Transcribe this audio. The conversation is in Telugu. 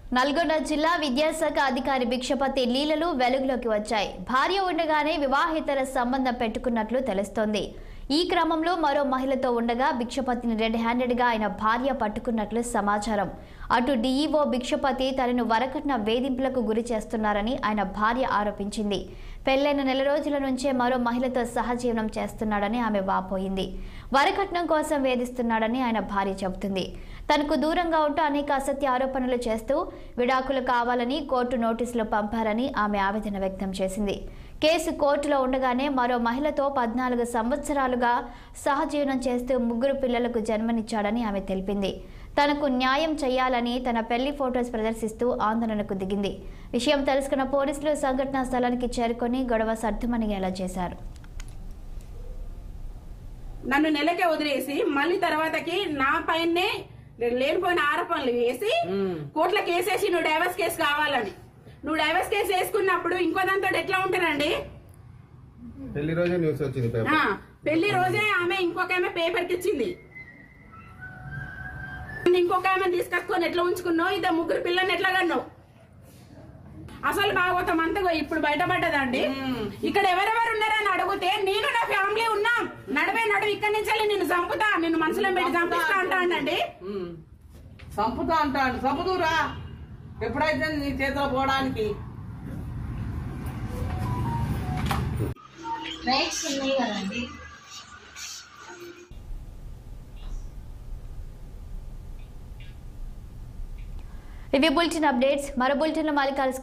నల్గొండ జిల్లా విద్యాశాఖ అధికారి భిక్షపతి లీలలు వెలుగులోకి వచ్చాయి భార్య ఉండగానే వివాహేతర సంబంధం పెట్టుకున్నట్లు తెలుస్తోంది ఈ క్రమంలో మరో మహిళతో ఉండగా భిక్షపతిని రెడ్ హ్యాండెడ్గా ఆయన భార్య పట్టుకున్నట్లు సమాచారం అటు డీఈఓ భిక్షపతి తనను వరకట్న వేధింపులకు గురి చేస్తున్నారని ఆయన భార్య ఆరోపించింది పెళ్లైన నెల రోజుల నుంచే మరో మహిళతో సహజీవనం చేస్తున్నాడని ఆమె వాపోయింది వరకట్నం కోసం వేధిస్తున్నాడని ఆయన భార్య చెబుతుంది తనకు దూరంగా ఉంటూ అనేక అసత్య ఆరోపణలు చేస్తూ విడాకులు కావాలని కోర్టు నోటీసులు పంపారని ఆమె ఆవేదన వ్యక్తం చేసింది కేసు కోర్టులో ఉండగానే మరో మహిళతో పద్నాలుగు సంవత్సరాలుగా సహజీవనం చేస్తూ ముగ్గురు పిల్లలకు జన్మనిచ్చాడని ఆమె తెలిపింది తనకు న్యాయం చేయాలని తన పెళ్లి ఫోటోస్ ప్రదర్శిస్తూ ఆందోళనకు దిగింది విషయం తెలుసుకున్న పోలీసులు సంఘటనా స్థలానికి చేరుకొని గొడవ సర్దుమణిగేలా చేశారు నన్ను నెలకే వదిలేసి మళ్ళీ తర్వాతకి నా పైనే లేనిపోయిన ఆరోపణలు వేసి కోర్టులో కేసేసి నువ్వు డైవర్స్ కేసు కావాలని నువ్వు డైవర్స్ కేసు వేసుకున్నప్పుడు ఇంకో దాంతో ఎట్లా ఉంటారండి పెళ్లి రోజే న్యూస్ వచ్చింది పేపర్ ఆ, పెళ్లి రోజే ఆమె ఇంకొక ఆమె పేపర్కి ఇచ్చింది ఇంకొక ఆమె తీసుకొచ్చుకొని ఎట్లా ఉంచుకున్నావు ఇద్దరు ముగ్గురు పిల్లల్ని ఎట్లా కన్నావు అసలు భాగవతం అంతగా ఇప్పుడు బయటపడ్డదండి ఇక్కడ ఎవరెవరు ఉన్నారని అడిగితే నేను నా ఫ్యామిలీ ఉన్నాం నడవే నడువు ఇక్కడి నుంచి వెళ్ళి నిన్ను చంపుతా నిన్ను మనసులో పెట్టి చంపిస్తా అంటానండి ఉమ్. చంపుతా అంటాడు చంపుదురా ఎప్పుడైతే నీ చేతిలో పోవడానికి రైట్స్ ఉన్నాయి కదండి ఇవి బులెటిన్ అప్డేట్స్ మరో బులెటిన్లో మళ్ళీ కలుసుకుందాం